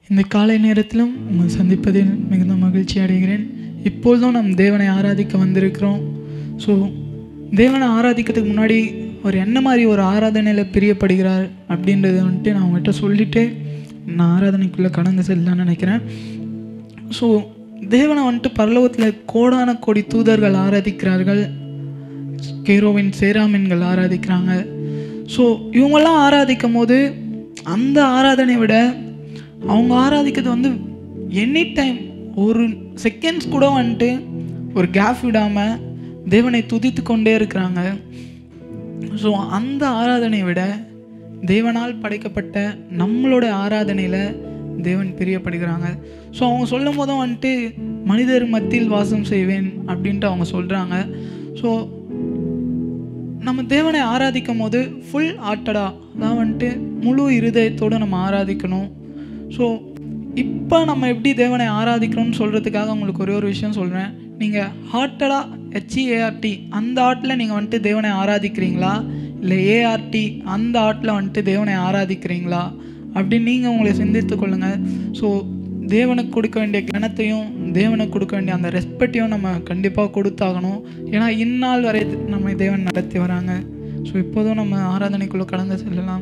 இந்த காலை நேரத்திலும் உங்களை சந்திப்பதில் மிகுந்த மகிழ்ச்சி அடைகிறேன் இப்பொழுதும் நம் தேவனை ஆராதிக்க வந்திருக்கிறோம் ஸோ தேவனை ஆராதிக்கிறதுக்கு முன்னாடி அவர் என்ன மாதிரி ஒரு ஆராதனையில் பிரியப்படுகிறார் அப்படின்றத வந்துட்டு நான் உங்கள்கிட்ட சொல்லிவிட்டு நான் ஆராதனைக்குள்ளே கடந்து செல்லலாம்னு நினைக்கிறேன் ஸோ தேவனை வந்துட்டு பரலோகத்தில் கோடான கோடி தூதர்கள் ஆராதிக்கிறார்கள் கேரோவின் சேராமின்கள் ஆராதிக்கிறாங்க ஸோ இவங்கெல்லாம் ஆராதிக்கும் போது அந்த ஆராதனை விட அவங்க ஆராதிக்கிறது வந்து எனி டைம் ஒரு செகண்ட்ஸ் கூட வந்துட்டு ஒரு கேப் விடாமல் தேவனை துதித்து கொண்டே இருக்கிறாங்க ஸோ அந்த ஆராதனையை விட தேவனால் படைக்கப்பட்ட நம்மளோட ஆராதனையில் தேவன் பிரியப்படுகிறாங்க ஸோ அவங்க சொல்லும் போதும் வந்துட்டு மனிதர் மத்தியில் வாசம் செய்வேன் அப்படின்ட்டு அவங்க சொல்கிறாங்க ஸோ நம்ம தேவனை ஆராதிக்கும் போது ஃபுல் ஆட்டடா அதான் வந்துட்டு முழு இருதயத்தோடு நம்ம ஆராதிக்கணும் ஸோ இப்போ நம்ம எப்படி தேவனை ஆராதிக்கிறோம்னு சொல்கிறதுக்காக உங்களுக்கு ஒரே ஒரு விஷயம் சொல்கிறேன் நீங்கள் ஹார்ட்டடாக ஹெச்இஏஆர்டி அந்த ஆட்டில் நீங்கள் வந்துட்டு தேவனை ஆராதிக்கிறீங்களா இல்லை ஏஆர்டி அந்த ஆட்டில் வந்துட்டு தேவனை ஆராதிக்கிறீங்களா அப்படின்னு நீங்கள் உங்களை சிந்தித்து கொள்ளுங்கள் ஸோ தேவனுக்கு கொடுக்க வேண்டிய கணத்தையும் தேவனுக்கு கொடுக்க வேண்டிய அந்த ரெஸ்பெக்டையும் நம்ம கண்டிப்பாக கொடுத்தாகணும் ஏன்னா இந்நாள் வரை நம்ம தேவன் நடத்தி வராங்க ஸோ இப்போதும் நம்ம ஆராதனைக்குள்ளே கடந்து செல்லலாம்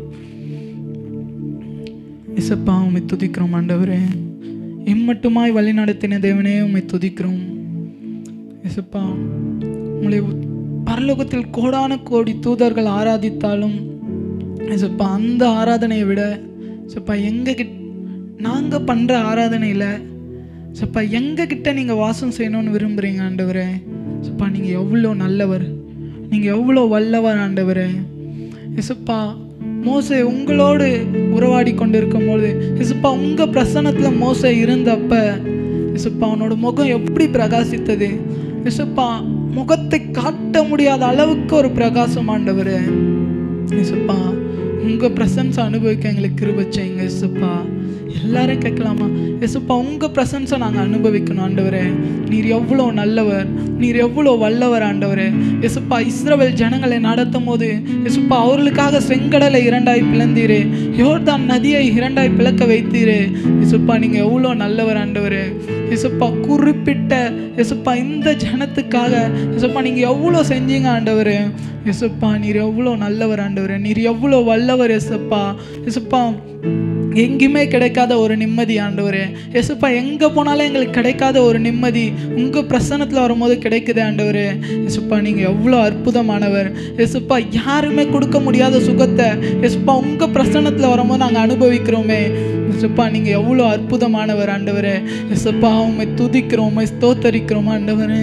இசப்பா உம்மை துதிக்கிறோம் ஆண்டவரே இம்மட்டுமாய் வழி நடத்தின தேவனே உம்மை துதிக்கிறோம் இசப்பா உங்களை பரலோகத்தில் கோடான கோடி தூதர்கள் ஆராதித்தாலும் இசப்பா அந்த ஆராதனையை விட இசப்பா எங்க கிட்ட நாங்கள் பண்ணுற ஆராதனையில் சப்பா எங்கள் கிட்ட நீங்கள் வாசம் செய்யணும்னு விரும்புகிறீங்க ஆண்டவரே சப்பா நீங்கள் எவ்வளோ நல்லவர் நீங்கள் எவ்வளோ வல்லவர் ஆண்டவரே இசப்பா மோசை உங்களோடு உறவாடி கொண்டு இருக்கும்போது இசுப்பா உங்கள் பிரசனத்தில் மோசை இருந்தப்ப இசுப்பா அவனோட முகம் எப்படி பிரகாசித்தது இசுப்பா முகத்தை காட்ட முடியாத அளவுக்கு ஒரு பிரகாசம் ஆண்டவர் இசுப்பா உங்கள் பிரசன்ஸை அனுபவிக்க எங்களுக்கு கிருப செய்யுங்க இசுப்பா எல்லாரும் கேட்கலாமா எசுப்பா உங்கள் ப்ரெசன்ஸை நாங்கள் அனுபவிக்கணும் ஆண்டவரே நீர் எவ்வளோ நல்லவர் நீர் எவ்வளோ வல்லவர் ஆண்டவரே எசுப்பா இஸ்ரவேல் ஜனங்களை நடத்தும் போது எசுப்பா அவர்களுக்காக செங்கடலை இரண்டாய் பிளந்தீரே யோர்தான் நதியை இரண்டாய் பிளக்க வைத்தீரே எசுப்பா நீங்கள் எவ்வளோ நல்லவர் ஆண்டவரே எசுப்பா குறிப்பிட்ட எசுப்பா இந்த ஜனத்துக்காக எசுப்பா நீங்கள் எவ்வளோ செஞ்சீங்க ஆண்டவரே எசுப்பா நீர் எவ்வளோ நல்லவர் ஆண்டவரே நீர் எவ்வளோ வல்லவர் எசுப்பா எசுப்பா எங்கேயுமே கிடைக்காத ஒரு நிம்மதி ஆண்டவரே எசுப்பா எங்கே போனாலும் எங்களுக்கு கிடைக்காத ஒரு நிம்மதி உங்கள் பிரசனத்தில் வரும்போது கிடைக்குது ஆண்டவரே எசுப்பா நீங்கள் எவ்வளோ அற்புதமானவர் எசுப்பா யாருமே கொடுக்க முடியாத சுகத்தை எசுப்பா உங்கள் பிரசனத்தில் வரும்போது நாங்கள் அனுபவிக்கிறோமே எசுப்பா நீங்கள் எவ்வளோ அற்புதமானவர் ஆண்டவரே எசுப்பா உண்மை துதிக்கிறோம் உண்மை ஸ்தோத்தரிக்கிறோம் ஆண்டவரே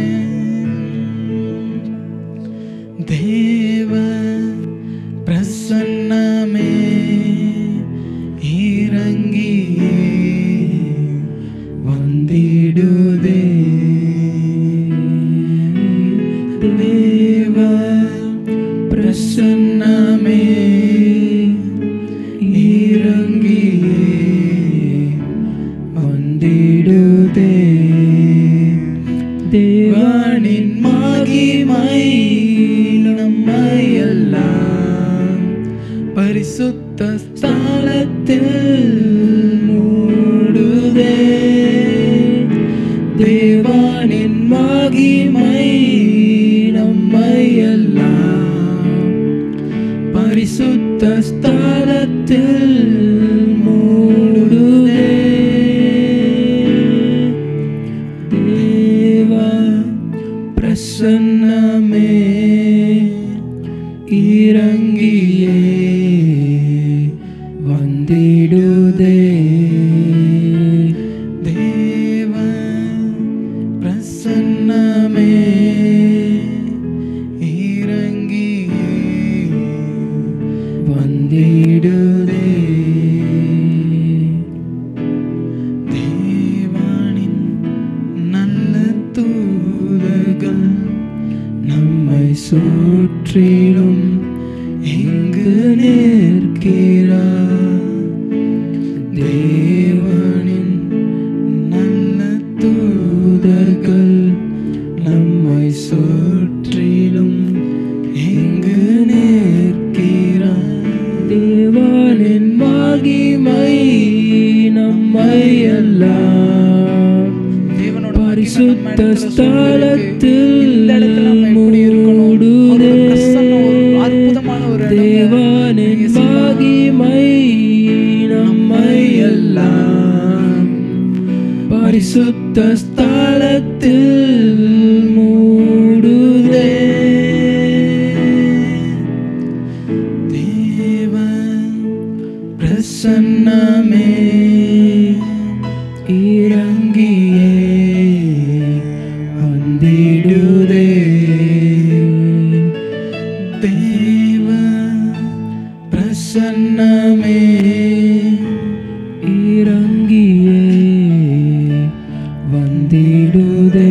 தேவ பிரசன்னமே இறங்கியே வந்திடுதே தேவ பிரசன்னமே இறங்கியே வந்திடுதே தேவனின் மகிமை நம்மையெல்லாம் பரிசுத்த ஸ்தலத்தில் மூடுதே தேவானின் மகிமை நம்மையெல்லாம் பரிசுத்த ஸ்தலத்தில் மூடுதே தேவா பிரசன்னமே இறங்கியே வந்திடுதே தேவ பிரசன்னமே இறங்கியே வந்திடுதே தேவானின் நல்ல தூதர்கள் நம்மை சுற்றிலும் எங்கு நிற்கிறார் தேவனின் நல்ல தூதர்கள் நம்மை சுற்றிலும் எங்கு நிற்கிறார் தேவனின் மகிமை நம்மை எல்லாம் தேவனோட பரிசுத்த மகிமை நம்ம இடத்துல ஸ்தலத்தில் சூழ்ந்திருக்கு. இந்த இடத்துல நம்ம எப்படி இருக்கணும் அவரோட மூடுதே. பிரசன்னம் ஒரு அற்புதமான ஒரு இடங்க. தேவனின் இயேசுவா. மகிமை நம்மை எல்லாம் பரிசுத்த ஸ்தலத்தில் மூடுதே தேவ பிரசன்னமே இறங்கியே வந்திடுதே தேவ பிரசன்னமே இறங்கியே வந்திடுதே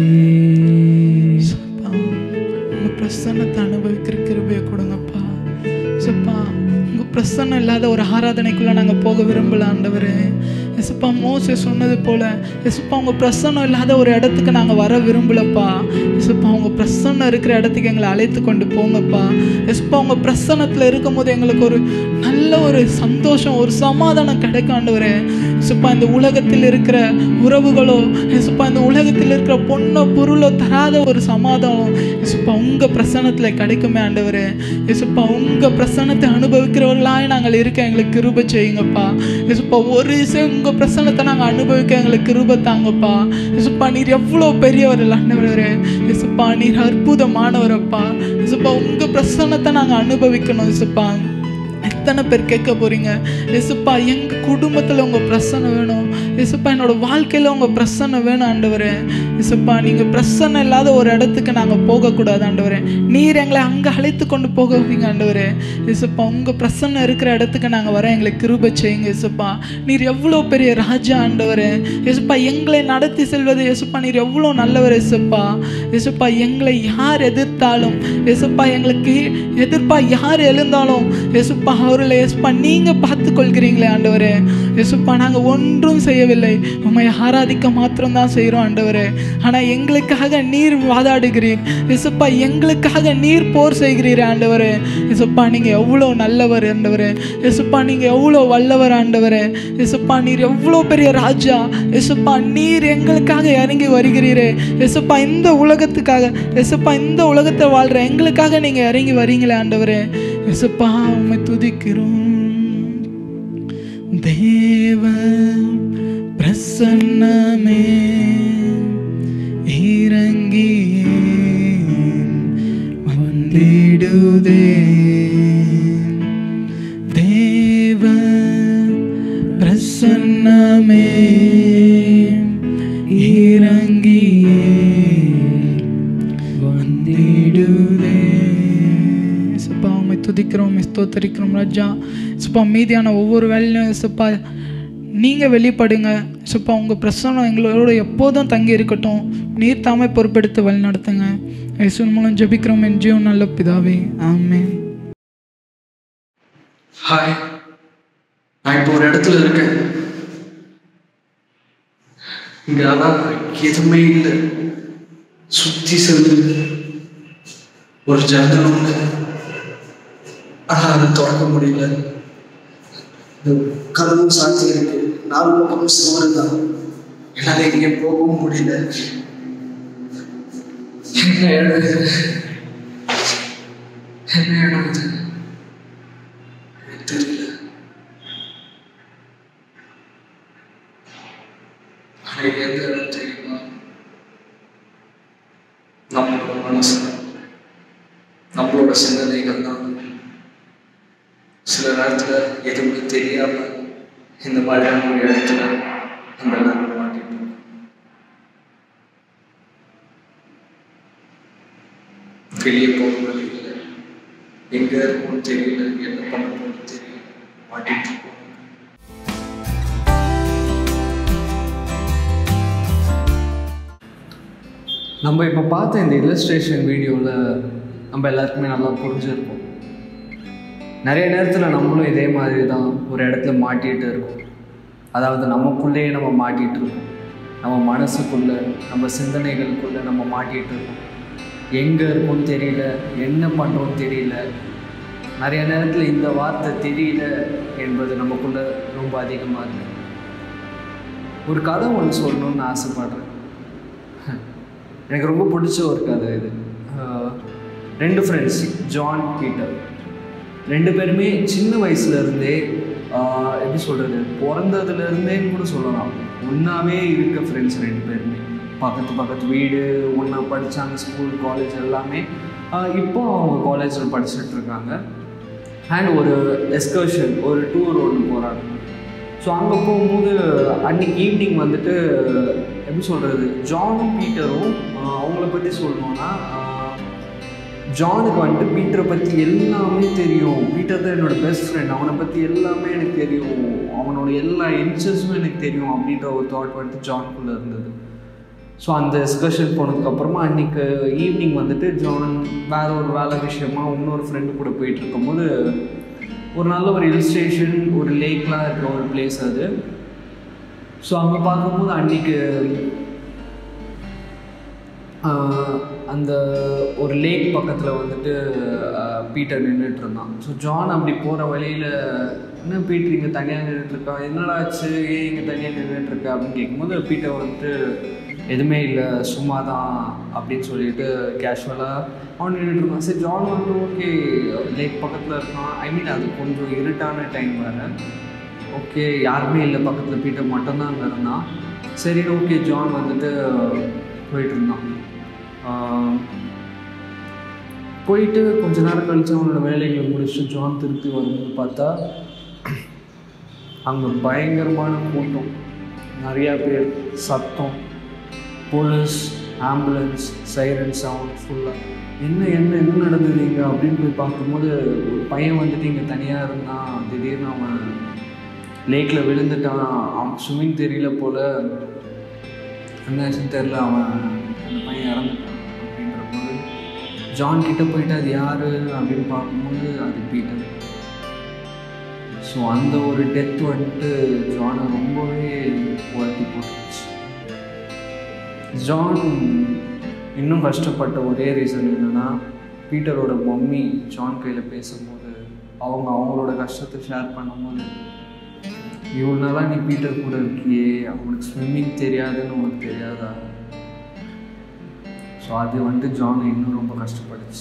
சப்பா உங்க பிரசன்னத்தை அனுபவிக்கிற கிருபையை கொடுங்கப்பா சப்பா உங்க பிரசன்னம் இல்லாத ஒரு ஆராதனைக்குள்ள நாங்க போக விரும்பல ஆண்டவரே எசப்பா மோசே சொன்னது போல எசப்பா உங்க பிரசன்னம் இல்லாத ஒரு இடத்துக்கு நாங்க வர விரும்பலப்பா எசப்பா உங்க பிரசன்னம் இருக்கிற இடத்துக்கு எங்களை அழைத்து கொண்டு போங்கப்பா எசப்பா உங்க பிரசன்னத்துல இருக்கும்போது எங்களுக்கு ஒரு நல்ல ஒரு சந்தோஷம் ஒரு சமாதானம் கிடைக்கும் ஆண்டவரே எசப்பா இந்த உலகத்தில் இருக்கிற உறவுகளோ எசப்பா இந்த உலகத்தில் இருக்கிற பொண்ணோ பொருளோ தராத ஒரு சமாதானம் எசப்பா உங்க பிரசன்னத்துல கிடைக்குமே ஆண்டவரே எசப்பா உங்க பிரசன்னத்தை அனுபவிக்கிறவர்களாய் நாங்கள் இருக்க எங்களுக்கு கிருபை செய்யுங்கப்பா எசப்பா ஒரு விஷயம் உங்க பிரசன்னத்தை நாங்கள் அனுபவிக்க எங்களுக்கு கிருபை தாங்கப்பா எசப்பா நீர் எவ்வளோ பெரியவர் ஆண்டவரே எசப்பா நீர் அற்புதமானவரப்பா எசப்பா உங்க பிரசன்னத்தை நாங்கள் அனுபவிக்கணும் எசப்பா எத்தனை பேர் கேட்க போறீங்க எசுப்பா எங்க குடும்பத்துல உங்க பிரசனை வேணும் எசுப்பா என்னோட வாழ்க்கையில உங்க பிரசனை வேணும் ஆண்டவரே எசுப்பா நீங்க பிரசனை இல்லாத ஒரு இடத்துக்கு நாங்க போகக்கூடாது ஆண்டவரே நீர் எங்களை அங்க அழைத்து கொண்டு போகிறீங்க ஆண்டவரே எசுப்பா உங்க பிரசனை இருக்கிற இடத்துக்கு நாங்க வர எங்களுக்கு கிருபை செய்யுங்க எசுப்பா நீர் எவ்வளோ பெரிய ராஜா ஆண்டவரே எசுப்பா எங்களை நடத்தி செல்வது எசுப்பா நீர் எவ்வளோ நல்லவர் எசுப்பா எசுப்பா எங்களை யார் எதிர்த்தாலும் எசுப்பா எங்களுக்கு எதிர்ப்பா யார் எழுந்தாலும் எசுப்பா அவர்களை எசுப்பா நீங்க பார்த்து கொள்கிறீங்களே ஆண்டவரே எசுப்பா நாங்க ஒன்றும் செய்யவில்லை உண்மை ஆராதிக்க மாத்திரம் தான் செய்கிறோம் ஆண்டவரே ஆனா எங்களுக்காக நீர் வாதாடுகிறீர் எசுப்பா எங்களுக்காக நீர் போர் செய்கிறீர் ஆண்டவரே எசுப்பா நீங்க எவ்வளோ நல்லவர் ஆண்டவரே எசுப்பா நீங்க எவ்வளோ வல்லவர் ஆண்டவரே எசுப்பா நீர் எவ்வளோ பெரிய ராஜா எசுப்பா நீர் எங்களுக்காக இறங்கி வருகிறீரே எசுப்பா இந்த உலகத்துக்காக எசுப்பா இந்த உலகத்தை வாழ்ற எங்களுக்காக நீங்க இறங்கி வரீங்களே ஆண்டவரே எசுப்பா உண்மை துதிக்கிறோம் தேவ பிரசன்னமே இறங்கியே வந்திடுதே தேவ பிரசன்னமே இறங்கியே வந்திடுதே இசப்பா உண்மை துதிக்கிறோம் உம்மை ஸ்தோத்தரிக்கிறோம் ராஜா இசப்பா மீதியான ஒவ்வொரு வேலையிலும் இசப்பா நீங்கள் வெளிப்படுங்க இசப்பா உங்கள் பிரசனம் எங்களோட எப்போதும் தங்கி இருக்கட்டும் நீர் தாமே பொறுப்பெடுத்து வழி நடத்துங்க இயேசுவின் மூலம் ஜெபிக்கிறோம் என் ஜீவன் நல்ல பிதாவே ஆமென் ஹாய் நான் இப்போ ஒரு இடத்துல இருக்கேன் இங்க அதான் எதுவுமே இல்லை சுத்தி செல்லுது ஒரு ஜன்னல் உண்டு ஆனா அதை திறக்க முடியல இந்த கதவும் சாத்தி இருக்கு நாலு பக்கமும் சுவர் தான் என்னால எங்கேயும் போகவும் முடியல என்ன இடம் இது? என்ன இடம் இது எனக்கு தெரியல ஆனா இது எந்த இடம் தெரியுமா நம்மளோட மனசு நம்மளோட சிந்தனைகள் தான் சில நேரத்துல எதுவுமே தெரியாம இந்த மாதிரியான ஒரு இடத்துல நம்ம எல்லாரும் மாட்டிப்போம் வெளியே போக வழி இல்லை எங்க இருக்கும்னு தெரியல என்ன பண்ண போகணும்னு தெரியல மாட்டிட்டு இருக்கோம் நம்ம இப்போ பார்த்த இந்த இல்லஸ்ட்ரேஷன் வீடியோவில் நம்ம எல்லாருக்குமே நல்லா புரிஞ்சிருக்கும் நிறைய நேரத்தில் நம்மளும் இதே மாதிரி தான் ஒரு இடத்துல மாட்டிகிட்டு இருக்கோம் அதாவது நமக்குள்ளேயே நம்ம மாட்டிகிட்டு இருக்கோம் நம்ம மனசுக்குள்ளே நம்ம சிந்தனைகளுக்குள்ளே நம்ம மாட்டிகிட்டு இருக்கோம் எங்கே இருக்கோம்னு தெரியல என்ன பண்ணுறோம்னு தெரியல நிறைய நேரத்தில் இந்த வார்த்தை தெரியல என்பது நமக்குள்ளே ரொம்ப அதிகமாக இருக்கு ஒரு கதை ஒன்று சொல்லணும்னு ஆசைப்படுறேன் எனக்கு ரொம்ப பிடிச்ச ஒரு கதை இது ஆஹ் ரெண்டு ஃப்ரெண்ட்ஸ் ஜான் பீட்டர் ரெண்டு பேருமே சின்ன வயசுலேருந்தே எப்படி சொல்கிறது பிறந்ததுலேருந்தேன்னு கூட சொல்லலாம் ஒன்றாவே இருக்க ஃப்ரெண்ட்ஸ் ரெண்டு பேருமே பக்கத்து பக்கத்து வீடு ஒன்றா படித்தாங்க ஸ்கூல் காலேஜ் எல்லாமே ஆஹ் இப்போ அவங்க காலேஜில் படிச்சுட்டு இருக்காங்க அண்ட் ஒரு எஸ்கர்ஷன் ஒரு டூர் ஒன்று போகிறாங்க ஸோ அங்கே போகும்போது அன்னைக்கு ஈவினிங் வந்துட்டு எப்படி சொல்கிறது ஜான் பீட்டரும் ஆஹ் அவங்கள பற்றி சொல்லணும்னா ஆஹ் ஜானுக்கு வந்துட்டு பீட்டரை பற்றி எல்லாமே தெரியும் பீட்டர் தான் என்னோட பெஸ்ட் ஃப்ரெண்ட் அவனை பற்றி எல்லாமே எனக்கு தெரியும் அவனோட எல்லா இன்ட்ரெஸ்ட்டும் எனக்கு தெரியும் அப்படின்ற ஒரு தாட் வந்துட்டு ஜானுக்குள்ளே இருந்தது ஸோ அந்த எஸ்கர்ஷன் போனதுக்கப்புறமா அன்றைக்கி ஈவினிங் வந்துட்டு ஜான் வேற ஒரு வேலை விஷயமா இன்னொரு ஃப்ரெண்டு கூட போயிட்டு இருக்கும்போது ஒரு நல்ல ஒரு ஹில் ஸ்டேஷன் ஒரு லேக்லாம் இருக்கிற ஒரு பிளேஸ் அது ஸோ அங்கே பார்க்கும்போது அன்றைக்கி அந்த ஒரு லேக் பக்கத்தில் வந்துட்டு ஆஹ், பீட்டர் நின்றுட்டு இருந்தான் ஸோ ஜான் அப்படி போகிற வழியில் என்ன பீட்டர் இங்கே தனியாக நின்றுட்டுருக்கா என்னடா ஆச்சு ஏன் இங்கே தனியாக நின்றுட்டுருக்க அப்படின்னு கேட்கும்போது பீட்டர் வந்துட்டு எதுவுமே இல்லை சும்மா தான் அப்படின்னு சொல்லிட்டு கேஷுவலாக அவன் நின்றுட்டு இருந்தான் சரி ஜான் வந்து ஓகே லேக் பக்கத்தில் இருக்கான் ஐ மீன் அது கொஞ்சம் இருட்டான டைம் வேறு ஓகே யாருமே இல்லை பக்கத்தில் பீட்டர் மட்டும்தான் அங்கே இருந்தான் சரி ஓகே ஜான் வந்துட்டு போயிட்டு இருந்தான் ஆஹ் போயிட்டு கொஞ்ச நேரம் கழிச்சு அவனோட வேலைகளை முடிச்சுட்டு ஜான் திருப்பி வரும்போது பார்த்தா அங்கே பயங்கரமான கூட்டம் நிறையா பேர் சத்தம் போலீஸ் ஆம்புலன்ஸ் சைரன் சவுண்ட் ஃபுல்லாக என்ன என்ன என்ன நடந்தது இங்கே அப்படின்னு போய் பார்க்கும்போது ஒரு பையன் வந்துட்டு இங்கே தனியாக இருந்தான் திடீர்னு அவன் லேக்கில் விழுந்துட்டான் அவன் ஸ்விம்மிங் தெரியல போல் என்னாச்சுன்னு தெரில அவன் அந்த பையன் இறந்துட்டான் அப்படின்ற போது ஜான் கிட்ட போயிட்டு அது யார் அப்படின்னு பார்க்கும்போது அது பீட்டர் ஸோ அந்த ஒரு டெத் வந்துட்டு ஜானை ரொம்பவே உயர்த்தி போட்டுருச்சு ஜான் இன்னும் கஷ்டப்பட்ட ஒரே ரீசன் என்னென்னா பீட்டரோட மம்மி ஜான் கையில் பேசும்போது அவங்க அவங்களோட கஷ்டத்தை ஷேர் பண்ணும்போது இவ்வளோ நாளாக நீ பீட்டர் கூட இருக்கியே அவனுக்கு ஸ்விம்மிங் தெரியாதுன்னு உனக்கு தெரியாதா ஸோ அது வந்துட்டு ஜான் இன்னும் ரொம்ப கஷ்டப்பட்டுச்சு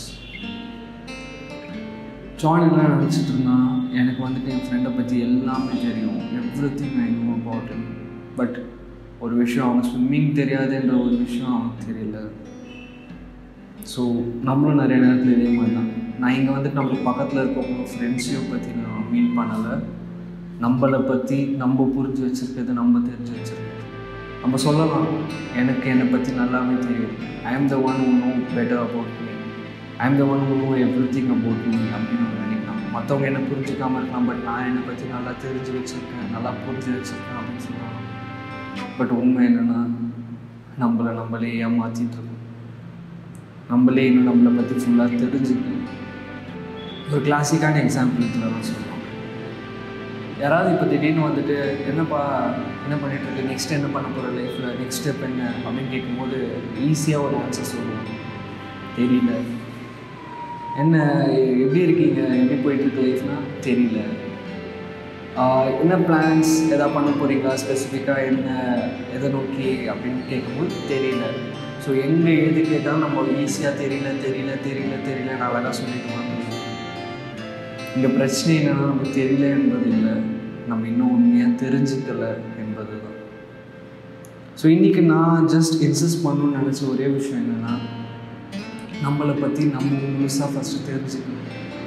ஜான் என்ன நினச்சிட்டு இருந்தான் எனக்கு வந்துட்டு என் ஃப்ரெண்டை பற்றி எல்லாமே தெரியும் everything I know about but ஒரு விஷயம் அவனுக்கு ஸ்விம்மிங் தெரியாதுன்ற ஒரு விஷயம் அவனுக்கு தெரியல ஸோ நம்மளும் நிறைய நேரத்தில் இதே மாதிரி தான் நான் இங்கே வந்துட்டு நம்மளுக்கு பக்கத்தில் இருக்கவங்க ஃப்ரெண்ட்ஸையும் பற்றி நான் மீட் பண்ணலை நம்மளை பற்றி நம்ம புரிஞ்சு வச்சுருக்கிறது நம்ம தெரிஞ்சு வச்சுருக்கிறது நம்ம சொல்லலாம் எனக்கு என்னை பற்றி நல்லாவே தெரியும் I am the one know better about me I am the one know everything about me அப்படின்னு நம்ம நினைக்கலாம் மற்றவங்க என்ன புரிஞ்சுக்காம இருக்கலாம் பட் நான் என்னை பற்றி நல்லா தெரிஞ்சு வச்சுருக்கேன் நல்லா புரிஞ்சு வச்சுருக்கேன் அப்படின்னு சொல்லலாம் பட் உண்மை என்னென்னா நம்மளை நம்மளே ஏமாற்றிட்டு இருக்கோம் நம்மளே இன்னும் நம்மளை பற்றி ஃபுல்லாக தெரிஞ்சுக்கணும் ஒரு கிளாசிக்கான எக்ஸாம்பிள் இதில் நான் சொல்லுவோம் யாராவது இப்போ திடீர்னு வந்துட்டு என்னப்பா என்ன பண்ணிட்டு இருக்கு நெக்ஸ்ட் என்ன பண்ண போகிற லைஃப்பில் நெக்ஸ்ட் ஸ்டெப் என்ன அப்படின்னு கேட்கும்போது ஈஸியாக ஒரு ஆன்சர் சொல்லுவோம் தெரியல என்ன எப்படி இருக்கீங்க எப்படி போயிட்டுருக்கு லைஃப்னா தெரியல ஆஹ் என்ன பிளான்ஸ் எதாவது பண்ண போகிறீங்களா ஸ்பெசிஃபிக்காக என்ன எதை நோக்கி அப்படின்னு கேட்கும்போது தெரியல ஸோ எங்கே எது கேட்டாலும் நம்ம ஈஸியாக தெரியல தெரியல தெரியல தெரியல நான் அழகாக சொல்லிட்டு வந்துடுவோம் இங்கே பிரச்சனை என்னன்னா நமக்கு தெரியல என்பது இல்லை நம்ம இன்னும் உண்மையாக தெரிஞ்சுக்கல என்பது தான் ஸோ இன்றைக்கி நான் ஜஸ்ட் இன்சிஸ்ட் பண்ணணும்னு நினச்ச ஒரே விஷயம் என்னென்னா நம்மளை பற்றி நம்ம முழுசாக ஃபஸ்ட்டு தெரிஞ்சுக்கணும்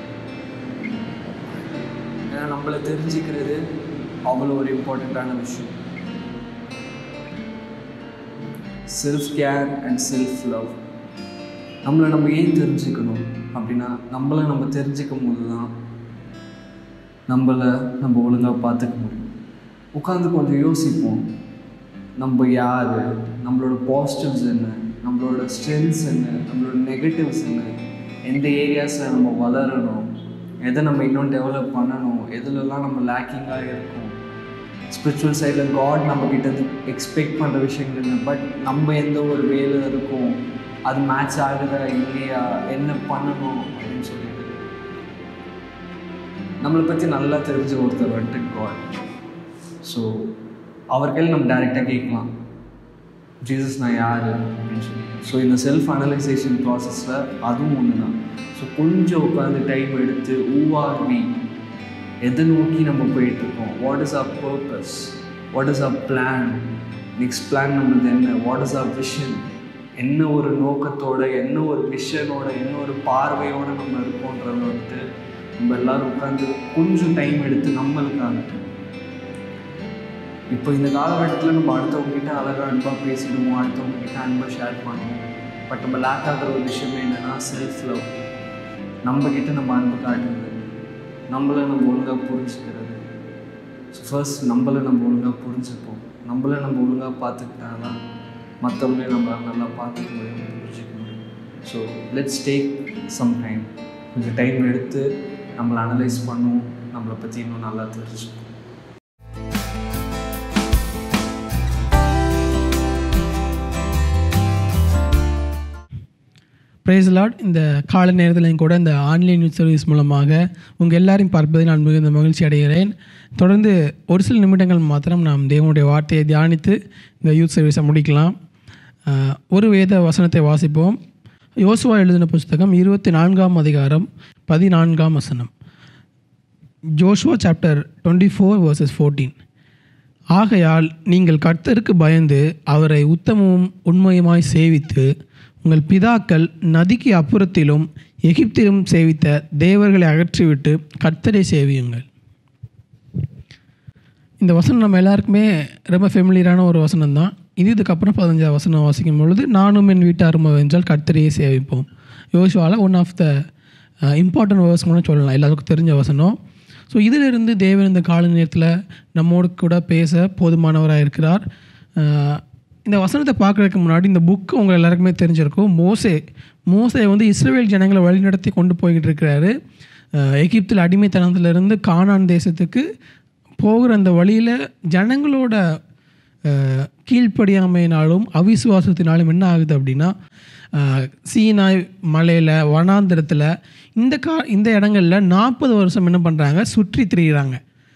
ஏன்னா நம்மளை தெரிஞ்சுக்கிறது அவ்வளோ ஒரு இம்பார்ட்டண்ட்டான விஷயம் self care and self love நம்மளை நம்ம ஏன் தெரிஞ்சுக்கணும் அப்படின்னா நம்மளை நம்ம தெரிஞ்சுக்கும் போது தான் நம்மளை நம்ம ஒழுங்காக பார்த்துக்க முடியும் உட்காந்து கொஞ்சம் யோசிப்போம் நம்ம யார் நம்மளோட பாசிட்டிவ்ஸ் என்ன நம்மளோட ஸ்ட்ரென்த்ஸ் என்ன நம்மளோட நெகட்டிவ்ஸ் என்ன எந்த ஏரியாஸில் நம்ம வளரணும் எதை நம்ம இன்னும் டெவலப் பண்ணணும் எதுலலாம் நம்ம லேக்கிங்காக இருக்கும் ஸ்பிரிச்சுவல் சைடில் காட் நம்ம கிட்ட இருந்து எக்ஸ்பெக்ட் பண்ணுற விஷயங்கள் என்ன பட் நம்ம எந்த ஒரு வேலை இருக்கோம் அது மேட்ச் ஆகுதா இல்லையா என்ன பண்ணணும் அப்படின்னு சொல்லிட்டு நம்மளை பற்றி நல்லா தெரிஞ்ச ஒருத்தர் வந்துட்டு காட் ஸோ அவர் கையில் நம்ம டைரெக்டாக கேட்கலாம் ஜீசஸ் நான் யார் அப்படின்னு சொல்லி ஸோ இந்த செல்ஃப் அனலைசேஷன் ப்ராசஸில் அதுவும் ஒன்று தான் ஸோ கொஞ்சம் உட்காந்து டைம் எடுத்து ஊஆர் வி எதை நோக்கி நம்ம போயிட்டுருக்கோம் what is our purpose what is our plan next plan நம்மளது என்ன வாட் இஸ் அவர் விஷன் என்ன ஒரு நோக்கத்தோட என்ன ஒரு விஷனோட என்ன ஒரு பார்வையோட நம்ம இருக்கோன்றத வந்துட்டு நம்ம எல்லாரும் உட்காந்து கொஞ்சம் டைம் எடுத்து நம்மளுக்காக இப்போ இந்த காலகட்டத்தில் நம்ம அடுத்தவங்க கிட்ட அழகாக அன்பாக பேசிடுவோம் அடுத்தவங்க கிட்ட அன்பாக ஷேர் பண்ணுவோம் பட் நம்ம லேக் ஆகிற ஒரு விஷயம் என்னென்னா செல்ஃப் லவ் நம்ம கிட்ட நம்ம அன்பு காட்டுறது நம்மளை நம்ம ஒழுங்காக புரிஞ்சுக்கிறது ஸோ ஃபர்ஸ்ட் நம்மளை நம்ம ஒழுங்காக புரிஞ்சுப்போம் நம்மளை நம்ம ஒழுங்காக பார்த்துக்கிட்டாதான் மற்றவங்களையும் நம்ம நல்லா பார்த்துக்க முடியும் புரிஞ்சுக்க முடியும் so let's take some time கொஞ்சம் டைம் எடுத்து நம்மளை அனலைஸ் பண்ணுவோம் நம்மளை பற்றி இன்னும் நல்லா தெரிஞ்சுக்கணும் பிரைஸ் லார்ட் இந்த காலை நேரத்தில் கூட இந்த ஆன்லைன் யூத் சர்வீஸ் மூலமாக உங்கள் எல்லாரையும் பார்ப்பதில் நான் மிகுந்த மகிழ்ச்சி அடைகிறேன் தொடர்ந்து ஒரு சில நிமிடங்கள் மாத்திரம் நாம் தேவனுடைய வார்த்தையை தியானித்து இந்த யூத் சர்வீஸை முடிக்கலாம் ஆஹ், ஒரு வேத வசனத்தை வாசிப்போம் யோசுவா எழுதின புஸ்தகம் இருபத்தி நான்காம் அதிகாரம் பதினான்காம் வசனம் Joshua chapter twenty four verses fourteen ஆகையால் நீங்கள் கர்த்தருக்கு பயந்து அவரை உத்தமமும் உண்மையுமாய் சேவித்து உங்கள் பிதாக்கள் நதிக்கு அப்புறத்திலும் எகிப்திலும் சேவித்த தேவர்களை அகற்றிவிட்டு கர்த்தரை சேவியுங்கள் இந்த வசனம் நம்ம எல்லாருக்குமே ரொம்ப ஃபெமிலியரான ஒரு வசனம் தான் இது இதுக்கப்புறம் பதினஞ்சாவது வசனம் வாசிக்கும் பொழுது நானும் என் வீட்டாரும் என்றால் கர்த்தரையே சேவிப்போம் யோசுவாவில் one of the important verse கூட சொல்லலாம் எல்லாருக்கும் தெரிஞ்ச வசனம் ஸோ இதிலிருந்து தேவன் இந்த கால நேரத்தில் நம்மோடு கூட பேச போதுமானவராக இருக்கிறார் அஹ், இந்த வசனத்தை பார்க்குறதுக்கு முன்னாடி இந்த புக்கு உங்கள் எல்லாருக்குமே தெரிஞ்சிருக்கும் மோசே மோசே வந்து இஸ்ரேல் ஜனங்களை வழிநடத்தி கொண்டு போய்கிட்டு இருக்கிறாரு அஹ், எகிப்தில் அடிமைத்தனத்திலிருந்து கானான் தேசத்துக்கு போகிற அந்த வழியில் ஜனங்களோட அஹ், கீழ்ப்படியாமையினாலும் அவிசுவாசத்தினாலும் என்ன ஆகுது அப்படின்னா அஹ், சீனாய் மலையில் வனாந்திரத்தில் இந்த கா இந்த இடங்களில் நாற்பது வருஷம் என்ன பண்ணுறாங்க சுற்றி திரியிறாங்க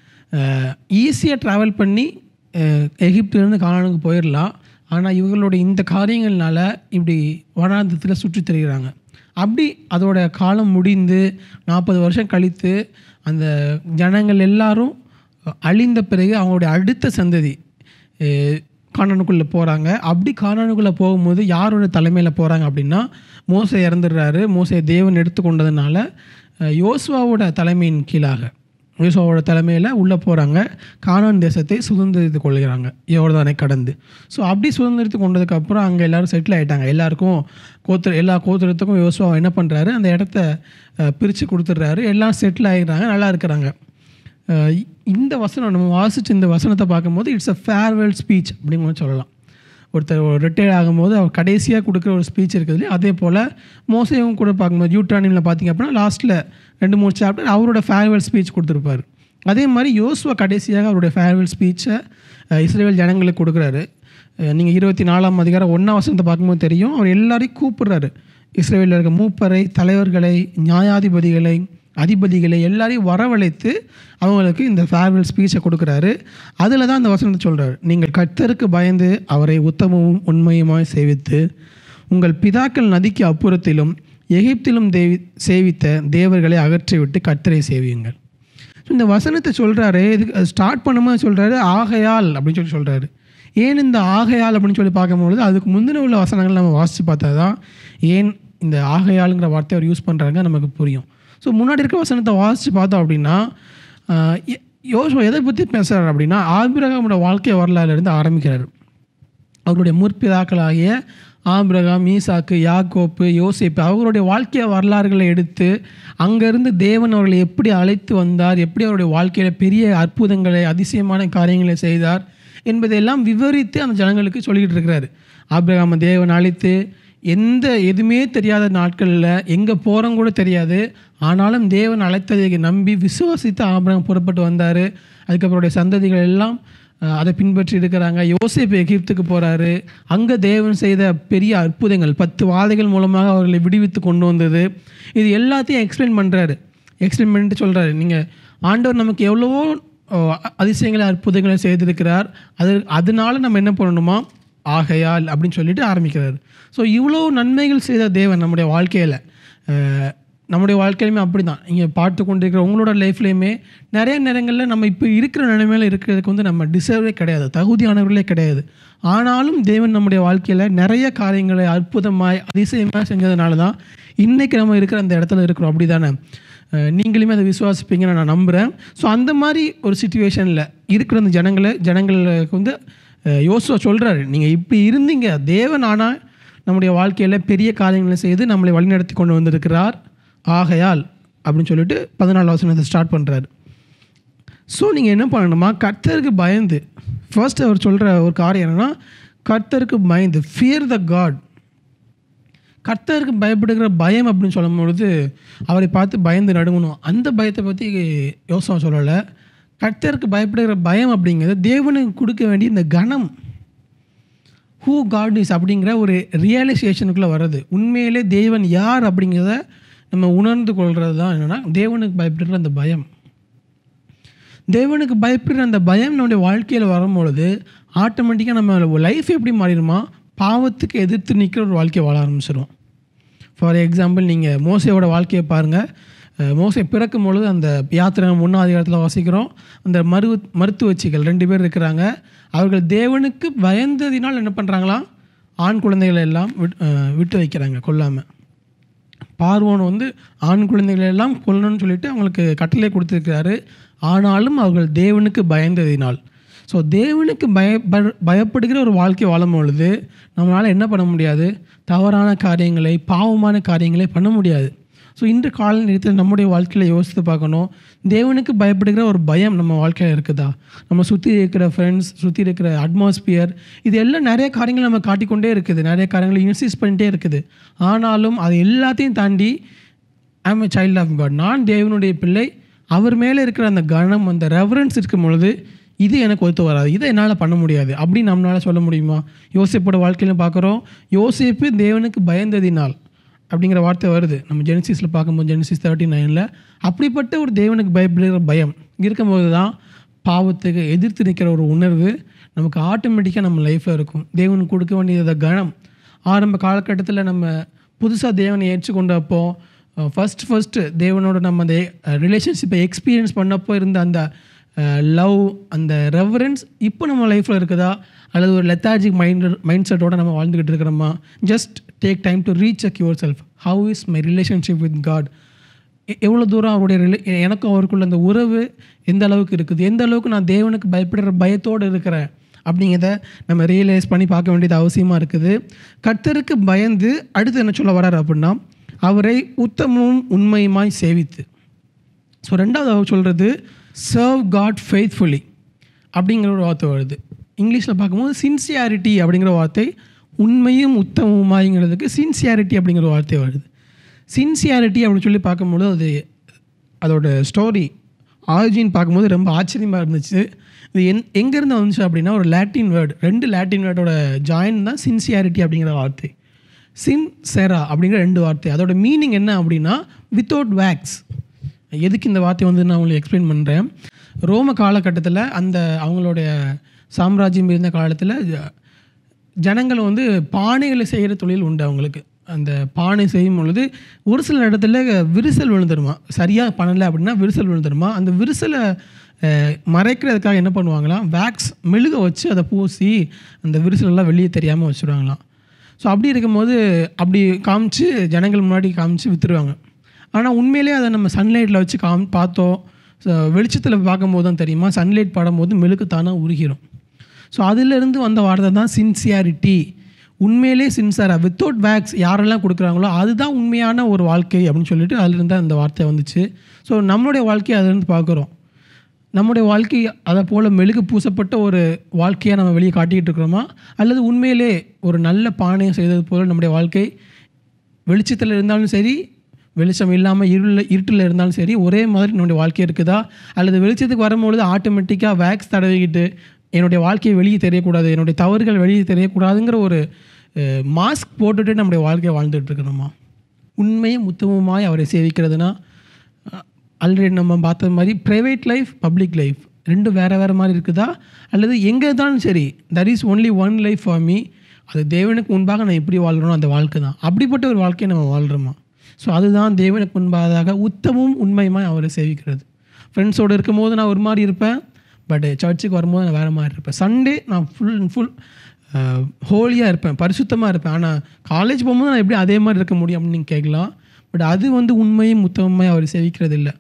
ஈஸியாக ட்ராவல் பண்ணி அஹ், எகிப்திலிருந்து கானானுக்கு போயிடலாம் ஆனால் இவங்களோட இந்த காரியங்கள்னால இப்படி வனாந்தரத்தில் சுற்றி திரிகிறாங்க அப்படி அதோட காலம் முடிந்து நாற்பது வருஷம் கழித்து அந்த ஜனங்கள் எல்லாரும் அழிந்த பிறகு அவங்களுடைய அடுத்த சந்ததி அஹ், கானானுக்குள்ளே போகிறாங்க அப்படி கானானுக்குள்ளே போகும்போது யாரோட தலைமையில் போகிறாங்க அப்படின்னா மோசை இறந்துடுறாரு மோசை தேவன் எடுத்துக்கொண்டதுனால அஹ், யோசுவாவோட தலைமையின் கீழாக யோசுவாவோட தலைமையில் உள்ளே போகிறாங்க கானான் தேசத்தை சுதந்திரித்து கொள்கிறாங்க யோர்தானை கடந்து ஸோ அப்படி சுதந்திரித்து கொண்டதுக்கப்புறம் அங்கே எல்லாரும் செட்டில் ஆகிட்டாங்க எல்லாருக்கும் கோத்திர எல்லா கோத்திரத்துக்கும் யோசுவா என்ன பண்ணுறாரு அந்த இடத்த பிரித்து கொடுத்துட்றாரு எல்லாம் செட்டில் ஆகிடுறாங்க நல்லா இருக்கிறாங்க அஹ் இந்த வசனம் நம்ம வாசிச்சு இந்த வசனத்தை பார்க்கும்போது இட்ஸ் அ ஃபேர்வெல் ஸ்பீச் அப்படின்னு கூட சொல்லலாம் ஒருத்தர் ரிட்டையர்ட் ஆகும்போது அவர் கடைசியாக கொடுக்குற ஒரு ஸ்பீச் இருக்குது இல்லையா அதே போல் மோசையும் கூட பார்க்கும்போது யூட்ரானியில் பார்த்தீங்க அப்படின்னா லாஸ்ட்டில் ரெண்டு மூணு சாப்டர் அவரோட ஃபேர்வெல் ஸ்பீச் கொடுத்துருப்பார் அதே மாதிரி யோசுவா கடைசியாக அவருடைய ஃபேர்வெல் ஸ்பீச்சை இஸ்ரேல் ஜனங்களுக்கு கொடுக்குறாரு நீங்கள் இருபத்தி நாலாம் அதிகாரம் ஒன்றாம் வசனத்தை பார்க்கும்போது தெரியும் அவர் எல்லாரையும் கூப்பிடுறாரு இஸ்ரேலில் இருக்க மூப்பரை தலைவர்களை நியாயாதிபதிகளை அதிபதிகளை எல்லாரையும் வரவழைத்து அவங்களுக்கு இந்த ஃபேர்வெல் ஸ்பீச்சை கொடுக்குறாரு அதில் தான் அந்த வசனத்தை சொல்கிறார் நீங்கள் கர்த்தருக்கு பயந்து அவரை உத்தமமும் உண்மையுமாய் சேவித்து உங்கள் பிதாக்கள் நதிக்கு அப்புறத்திலும் எகிப்திலும் தேவி சேவித்த தேவர்களை அகற்றிவிட்டு கர்த்தரை சேவியுங்கள் ஸோ இந்த வசனத்தை சொல்கிறாரு இதுக்கு ஸ்டார்ட் பண்ணும்போது சொல்கிறாரு ஆகையால் அப்படின்னு சொல்லி சொல்கிறாரு ஏன் இந்த ஆகையால் அப்படின்னு சொல்லி பார்க்கும்பொழுது அதுக்கு முந்தின உள்ள வசனங்கள் நம்ம வாசித்து பார்த்தா தான் ஏன் இந்த ஆகையாளுங்கிற வார்த்தையை அவர் யூஸ் பண்ணுறாங்க நமக்கு புரியும் ஸோ முன்னாடி இருக்க வசனத்தை வாசித்து பார்த்தோம் அப்படின்னா ஆஹ், யோ- யோசுவா எதை பற்றி பேசுகிறார் அப்படின்னா ஆபிரகாமோட வாழ்க்கை வரலாறுலேருந்து ஆரம்பிக்கிறார் அவருடைய முற்பிதாக்களாகிய ஆபிரகாம் ஈசாக்கு யாக்கோப்பு யோசேப்பு அவர்களுடைய வாழ்க்கை வரலாறுகளை எடுத்து அங்கேருந்து தேவன் அவர்களை எப்படி அழைத்து வந்தார் எப்படி அவருடைய வாழ்க்கையில் பெரிய அற்புதங்களை அதிசயமான காரியங்களை செய்தார் என்பதையெல்லாம் விவரித்து அந்த ஜனங்களுக்கு சொல்லிக்கிட்டு இருக்கிறாரு ஆபிரகாம தேவன் அழைத்து எந்த எதுவுமே தெரியாத நாட்களில் எங்கே போகிறோம் கூட தெரியாது ஆனாலும் தேவன் அழைத்ததை நம்பி விசுவாசித்து ஆபிரகாம் புறப்பட்டு வந்தார் அதுக்கப்புறம் அவருடைய சந்ததிகள் எல்லாம் அஹ், அதை பின்பற்றி இருக்கிறாங்க யோசேப்பு எகிப்துக்கு போகிறாரு அங்கே தேவன் செய்த பெரிய அற்புதங்கள் பத்து வாதைகள் மூலமாக அவர்களை விடுவித்து கொண்டு வந்தது இது எல்லாத்தையும் எக்ஸ்பிளைன் பண்ணுறாரு எக்ஸ்பிளைன் பண்ணிட்டு சொல்கிறாரு நீங்கள் ஆண்டவர் நமக்கு எவ்வளவோ ஓ, அ- அதிசயங்களை அற்புதங்களை செய்திருக்கிறார் அது அதனால நம்ம என்ன பண்ணணுமா ஆகையால் அப்படின்னு சொல்லிட்டு ஆரம்பிக்கிறார் ஸோ இவ்வளோ நன்மைகள் செய்த தேவன் நம்முடைய வாழ்க்கையில் நம்முடைய வாழ்க்கையிலுமே அப்படி தான் இங்கே பார்த்து கொண்டிருக்கிற உங்களோட லைஃப்லேயுமே நிறைய நேரங்களில் நம்ம இப்போ இருக்கிற நிலைமையில் இருக்கிறதுக்கு வந்து நம்ம டிசர்வே கிடையாது தகுதியானவர்களே கிடையாது ஆனாலும் தேவன் நம்முடைய வாழ்க்கையில் நிறைய காரியங்களை அற்புதமாய் அதிசயமாக செஞ்சதுனால தான் இன்றைக்கி நம்ம இருக்கிற அந்த இடத்துல இருக்கிறோம் அப்படி தானே அஹ் நீங்களுமே அதை விசுவாசிப்பீங்கன்னு நான் நம்புகிறேன் ஸோ அந்த மாதிரி ஒரு சுச்சுவேஷனில் இருக்கிற அந்த ஜனங்களை ஜனங்களுக்கு வந்து அஹ் யோசுவா சொல்கிறாரு நீங்கள் இப்படி இருந்தீங்க தேவன் ஆனால் நம்முடைய வாழ்க்கையில் பெரிய காரியங்களை செய்து நம்மளை வழிநடத்தி கொண்டு வந்திருக்கிறார் ஆகையால் அப்படின்னு சொல்லிட்டு பதினாலு வசனத்தை ஸ்டார்ட் பண்ணுறாரு ஸோ நீங்கள் என்ன பண்ணணுமா கர்த்தருக்கு பயந்து ஃபர்ஸ்ட் அவர் சொல்கிற ஒரு காரியம் என்னென்னா கர்த்தருக்கு பயந்து ஃபியர் த காட் கர்த்தருக்கு பயப்படுகிற பயம் அப்படின்னு சொல்லும் பொழுது அவரை பார்த்து பயந்து நடுங்கணும் அந்த பயத்தை பற்றி யோசனை சொல்லலை கர்த்தருக்கு பயப்படுகிற பயம் அப்படிங்கிறது தேவனுக்கு கொடுக்க வேண்டிய இந்த கணம் ஹூ காட் இஸ் அப்படிங்கிற ஒரு ரியலைசேஷனுக்குள்ளே வர்றது உண்மையிலே தேவன் யார் அப்படிங்கிறத நம்ம உணர்ந்து கொள்கிறது தான் என்னென்னா தேவனுக்கு பயப்படுகிற அந்த பயம் தேவனுக்கு பயப்படுற அந்த பயம் நம்முடைய வாழ்க்கையில் வரும்பொழுது ஆட்டோமேட்டிக்காக நம்ம லைஃப் எப்படி மாறிடுமா பாவத்துக்கு எதிர்த்து நிற்கிற ஒரு வாழ்க்கையை வாழ ஆரம்பிச்சிடும் ஃபார் எக்ஸாம்பிள் நீங்கள் மோசையோட வாழ்க்கையை பாருங்கள் அஹ் மோசை பிறக்கும் பொழுது அந்த யாத்திரை முன்னாள் அதிகாரத்தில் வாசிக்கிறோம் அந்த மரு மருத்துவச்சிகள் ரெண்டு பேர் இருக்கிறாங்க அவர்கள் தேவனுக்கு பயந்ததினால் என்ன பண்ணுறாங்களாம் ஆண் குழந்தைகளை எல்லாம் விட் அஹ் விட்டு வைக்கிறாங்க கொல்லாமல் பார்வோன் வந்து ஆண் குழந்தைகளை எல்லாம் கொல்லணும்னு சொல்லிட்டு அவங்களுக்கு கட்டளை கொடுத்துருக்கிறாரு ஆனாலும் அவர்கள் தேவனுக்கு பயந்ததினால் ஸோ தேவனுக்கு பய ப- பயப்படுகிற ஒரு வாழ்க்கை வாழும் பொழுது நம்மளால் என்ன பண்ண முடியாது தவறான காரியங்களை பாவமான காரியங்களை பண்ண முடியாது ஸோ இன்று கால நேரத்தில் நம்முடைய வாழ்க்கையில் யோசித்து பார்க்கணும் தேவனுக்கு பயப்படுகிற ஒரு பயம் நம்ம வாழ்க்கையில் இருக்குதா நம்ம சுற்றி இருக்கிற ஃப்ரெண்ட்ஸ் சுற்றி இருக்கிற அட்மாஸ்பியர் இது எல்லாம் நிறைய காரியங்கள் நம்ம காட்டிக்கொண்டே இருக்குது நிறைய காரியங்களை இன்சிஸ்ட் பண்ணிட்டே இருக்குது ஆனாலும் அது எல்லாத்தையும் தாண்டி I'm a child of God நான் தேவனுடைய பிள்ளை அவர் மேலே இருக்கிற அந்த கணம் அந்த ரெவரன்ஸ் இருக்கும் பொழுது இது எனக்கு ஒத்து வராது இதை என்னால் பண்ண முடியாது அப்படின்னு நம்மளால் சொல்ல முடியுமா யோசிப்போட வாழ்க்கையில பார்க்குறோம் யோசிப்பு தேவனுக்கு பயந்ததினால் அப்படிங்கிற வார்த்தை வருது நம்ம ஜெனசிஸில் பார்க்கும்போது ஜெனசிஸ் தேர்ட்டி நைனில் அப்படிப்பட்ட ஒரு தேவனுக்கு பயப்படுகிற பயம் இருக்கும்போது தான் பாவத்துக்கு எதிர்த்து நிற்கிற ஒரு உணர்வு நமக்கு ஆட்டோமேட்டிக்காக நம்ம லைஃப்பில் இருக்கும் தேவனுக்கு கொடுக்க வேண்டியதை கணம் ஆரம்ப காலகட்டத்தில் நம்ம புதுசாக தேவனை ஏற்றுக்கொண்டப்போ ஃபஸ்ட் ஃபஸ்ட்டு தேவனோட நம்ம அந்த ரிலேஷன்ஷிப்பை எக்ஸ்பீரியன்ஸ் பண்ணப்போ இருந்த அந்த லவ் அந்த ரெவரன்ஸ் இப்போ நம்ம லைஃப்பில் இருக்குதா அல்லது ஒரு லெத்தாஜிக் மைண்ட் மைண்ட் செட்டோட நம்ம வாழ்ந்துக்கிட்டு இருக்கிறோமா just take time to reach அக் yourself how is my relationship with God எவ்வளோ தூரம் அவருடைய ரிலே எனக்கும் அவருக்குள்ள அந்த உறவு எந்த அளவுக்கு இருக்குது எந்த அளவுக்கு நான் தேவனுக்கு பயப்படுற பயத்தோடு இருக்கிறேன் அப்படிங்கிறத நம்ம ரியலைஸ் பண்ணி பார்க்க வேண்டியது அவசியமாக இருக்குது கர்த்தருக்கு பயந்து அடுத்து என்ன சொல்ல வராரு அப்படின்னா அவரை உத்தமமும் உண்மையுமாய் சேவித்து ஸோ ரெண்டாவது அவர் சொல்கிறது சர்வ் காட் ஃபெய்த்ஃபுல்லி அப்படிங்கிற ஒரு வார்த்தை வருது இங்கிலீஷில் பார்க்கும்போது சின்சியாரிட்டி அப்படிங்கிற வார்த்தை உண்மையும் உத்தமமாய்ங்கிறதுக்கு சின்சியாரிட்டி அப்படிங்கிற வார்த்தை வருது சின்சியாரிட்டி அப்படின்னு சொல்லி பார்க்கும்போது அது அதோட ஸ்டோரி ஆரிஜின் பார்க்கும்போது ரொம்ப ஆச்சரியமாக இருந்துச்சு இது என் எங்கேருந்து வந்துச்சு அப்படின்னா ஒரு லாட்டின் வேர்டு ரெண்டு லாட்டின் வேர்டோட ஜாயின் தான் சின்சியாரிட்டி அப்படிங்கிற வார்த்தை சின் செரா அப்படிங்கிற ரெண்டு வார்த்தை அதோட மீனிங் என்ன அப்படின்னா வித்தவுட் வேக்ஸ் எதுக்கு இந்த வார்த்தை வந்து நான் உங்களுக்கு எக்ஸ்பிளைன் பண்ணுறேன் ரோம காலகட்டத்தில் அந்த அவங்களுடைய சாம்ராஜ்யம் இருந்த காலத்தில் ஜனங்கள் வந்து பானைகளை செய்கிற தொழில் உண்டு அவங்களுக்கு அந்த பானை செய்யும் பொழுது ஒரு சில இடத்துல விரிசல் விழுந்துருமா சரியாக பண்ணலை அப்படின்னா விரிசல் விழுந்துருமா அந்த விரிசலை அஹ், மறைக்கிறதுக்காக என்ன பண்ணுவாங்களாம் வேக்ஸ் மெழுக வச்சு அதை பூசி அந்த விரிசலெல்லாம் வெளியே தெரியாமல் வச்சுருவாங்களாம் ஸோ அப்படி இருக்கும்போது அப்படி காமிச்சு ஜனங்கள் முன்னாடி காமிச்சு விற்றுருவாங்க ஆனால் உண்மையிலே அதை நம்ம சன்லைட்டில் வச்சு காம் பார்த்தோம் வெளிச்சத்தில் பார்க்கும்போது தான் தெரியுமா சன்லைட் படும்போது மெழுகு தானாக உருகிரும் ஸோ அதிலிருந்து வந்த வார்த்தை தான் சின்சியாரிட்டி உண்மையிலே சின்சியராக வித்தவுட் வேக்ஸ் யாரெல்லாம் கொடுக்குறாங்களோ அதுதான் உண்மையான ஒரு வாழ்க்கை அப்படின்னு சொல்லிட்டு அதிலிருந்து அந்த வார்த்தை வந்துச்சு ஸோ நம்மளுடைய வாழ்க்கையை அதிலிருந்து பார்க்குறோம் நம்முடைய வாழ்க்கை அதை போல் மெழுகு பூசப்பட்ட ஒரு வாழ்க்கையை நம்ம வெளியே காட்டிக்கிட்டு இருக்கிறோமா அல்லது உண்மையிலே ஒரு நல்ல பானையை செய்தது போல் நம்முடைய வாழ்க்கை வெளிச்சத்தில் இருந்தாலும் சரி வெளிச்சம் இல்லாமல் இருளில் இருட்டில் இருந்தாலும் சரி ஒரே மாதிரி நம்முடைய வாழ்க்கை இருக்குதா அல்லது வெளிச்சத்துக்கு வரும்பொழுது ஆட்டோமேட்டிக்காக வேக்ஸ் தடவிக்கிட்டு என்னுடைய வாழ்க்கையை வெளியே தெரியக்கூடாது என்னுடைய தவறுகள் வெளியே தெரியக்கூடாதுங்கிற ஒரு மாஸ்க் போட்டுட்டு நம்முடைய வாழ்க்கையை வாழ்ந்துட்டு இருக்கணுமா உண்மையும் உத்தமமாய் அவரை சேவிக்கிறதுனா ஆல்ரெடி நம்ம பார்த்த மாதிரி ப்ரைவேட் லைஃப் பப்ளிக் லைஃப் ரெண்டும் வேறு வேறு மாதிரி இருக்குதா அல்லது எங்கே இருந்தாலும் சரி that is only one life for me அது தேவனுக்கு முன்பாக நான் எப்படி வாழ்கிறனோ அந்த வாழ்க்கை தான் அப்படிப்பட்ட ஒரு வாழ்க்கையை நம்ம வாழ்கிறோமா ஸோ அதுதான் தேவனுக்கு முன்பாக உத்தமும் உண்மையுமாய் அவரை சேவிக்கிறது ஃப்ரெண்ட்ஸோடு இருக்கும்போது நான் ஒரு மாதிரி இருப்பேன் பட் சர்ச்சுக்கு வரும்போது நான் வேறு மாதிரி இருப்பேன் சண்டே நான் ஃபுல் அண்ட் ஃபுல் ஹோலியாக இருப்பேன் பரிசுத்தமாக இருப்பேன் ஆனால் காலேஜ் போகும்போது நான் எப்படி அதே மாதிரி இருக்க முடியும் அப்படின்னு நீங்கள் கேட்கலாம் பட் அது வந்து உண்மையும் உத்தமமாய் அவர் சேவிக்கிறது இல்லை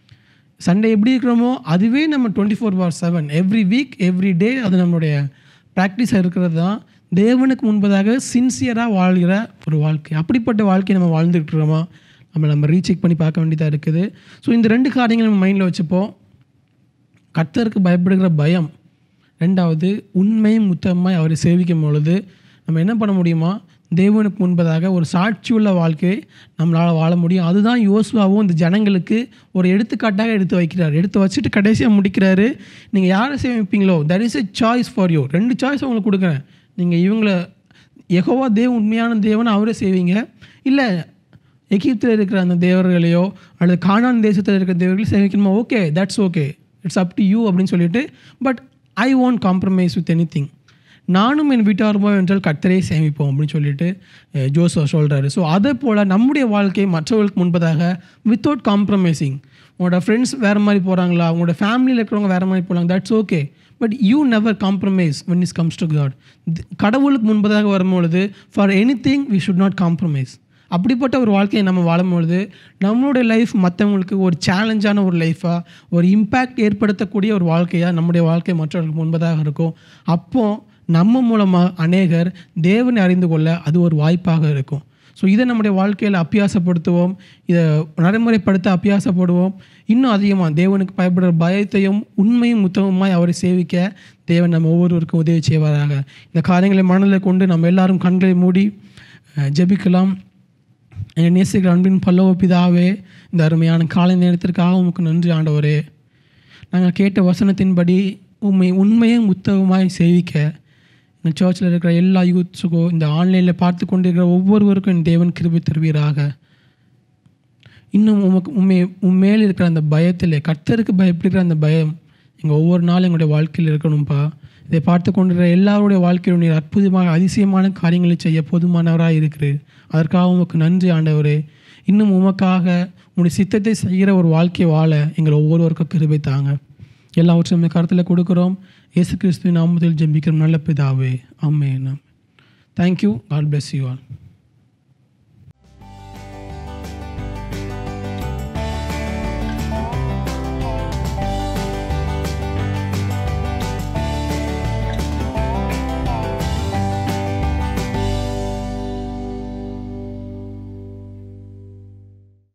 சண்டே எப்படி இருக்கிறோமோ அதுவே நம்ம twenty four by seven every week every day அது நம்மளுடைய ப்ராக்டிஸாக இருக்கிறது தான் தேவனுக்கு முன்பதாக சின்சியராக வாழ்கிற ஒரு வாழ்க்கை அப்படிப்பட்ட வாழ்க்கையை நம்ம வாழ்ந்துட்டு இருக்கிறோமா நம்ம நம்ம ரீசெக் பண்ணி பார்க்க வேண்டியதாக இருக்குது ஸோ இந்த ரெண்டு காரியங்கள் நம்ம மைண்டில் வச்சுப்போம் கர்த்தருக்கு பயப்படுகிற பயம் ரெண்டாவது உண்மையும் முத்தமாய் அவரை சேவிக்கும் பொழுது நம்ம என்ன பண்ண முடியுமா தேவனுக்கு முன்பதாக ஒரு சாட்சியுள்ள வாழ்க்கையை நம்மளால் வாழ முடியும் அதுதான் யோசுவாவும் இந்த ஜனங்களுக்கு ஒரு எடுத்துக்காட்டாக எடுத்து வைக்கிறார் எடுத்து வச்சுட்டு கடைசியாக முடிக்கிறாரு நீங்கள் யாரை சேமிப்பீங்களோ that is a choice for you ரெண்டு சாய்ஸ் உங்களுக்கு கொடுக்குறேன் நீங்கள் இவங்கள யெகோவா தேவ உண்மையான தேவனை அவரே செய்வீங்க இல்லை எகிப்தில் இருக்கிற அந்த தேவர்களையோ அல்லது கானான் தேசத்தில் இருக்கிற தேவர்களையும் சேவிக்கணுமா okay that's okay it's up to you அப்படின்னு சொல்லிட்டு but I won't compromise with anything நானும் என் வீட்டாருமோ என்றால் கர்த்தரே சேமிப்போம் அப்படின்னு சொல்லிட்டு அஹ், ஜோசோ சொல்கிறாரு ஸோ அதே போல் நம்முடைய வாழ்க்கை மற்றவர்களுக்கு முன்பதாக வித்தவுட் காம்ப்ரமைசிங் உங்களோட ஃப்ரெண்ட்ஸ் வேறு மாதிரி போகிறாங்களா உங்களோட ஃபேமிலியில் இருக்கிறவங்க வேறு மாதிரி போகிறாங்க that's okay but you never compromise when is comes to God கடவுளுக்கு முன்பதாக வரும்பொழுது for anything we should not compromise அப்படிப்பட்ட ஒரு வாழ்க்கையை நம்ம வாழும்பொழுது நம்மளுடைய லைஃப் மற்றவங்களுக்கு ஒரு சேலஞ்சான ஒரு லைஃபாக ஒரு இம்பேக்ட் ஏற்படுத்தக்கூடிய ஒரு வாழ்க்கையாக நம்முடைய வாழ்க்கை மற்றவர்களுக்கு முன்பதாக இருக்கும் அப்போ நம்ம மூலமாக அநேகர் தேவனை அறிந்து கொள்ள அது ஒரு வாய்ப்பாக இருக்கும் ஸோ இதை நம்முடைய வாழ்க்கையில் அபியாசப்படுத்துவோம் இதை நடைமுறைப்படுத்த அபியாசப்படுவோம் இன்னும் அதிகமாக தேவனுக்கு பயப்படுற பயத்தையும் உண்மையும் முத்தமுமாய் அவரை சேவிக்க தேவன் நம்ம ஒவ்வொருவருக்கும் உதவி செய்வாராக இந்த காரியங்களை மனதில் கொண்டு நம்ம எல்லாரும் கண்களை மூடி அஹ், ஜெபிக்கலாம் என்னை நேசிக்கிற அன்பின் பல்லவ பிதாவே இந்த அருமையான காலை நேரத்திற்காக உமக்கு நன்றி ஆண்டவரே நாங்கள் கேட்ட வசனத்தின்படி உண்மை உண்மையும் உத்தவமாய் சேவிக்க இந்த சர்ச்சில் இருக்கிற எல்லா யூத்ஸுக்கும் இந்த ஆன்லைனில் பார்த்து கொண்டிருக்கிற ஒவ்வொருவருக்கும் என் தேவன் கிருபை தருவீராக இன்னும் உமக்கு உண்மை உண்மையில் இருக்கிற அந்த பயத்தில் கர்த்தருக்கு பயப்படுகிற அந்த பயம் எங்கள் ஒவ்வொரு நாளும் எங்களுடைய வாழ்க்கையில் இருக்கணும்ப்பா இதை பார்த்து கொண்டிருக்கிற எல்லாருடைய வாழ்க்கையில் நீர் அற்புதமாக அதிசயமான காரியங்களை செய்ய போதுமானவராக இருக்கிறீர் அதற்காக உமக்கு நன்றி ஆண்டவரே இன்னும் உமக்காக உங்களுடைய சித்தத்தை செய்கிற ஒரு வாழ்க்கை வாழ எங்கள் ஒவ்வொருவருக்கும் கிருபை தாங்க எல்லாவற்றையும் கருத்தில் கொடுக்குறோம் இயேசு கிறிஸ்துவின் நாமத்தில் ஜெபிக்கிறோம் நல்ல பிதாவே amen thank you God bless you all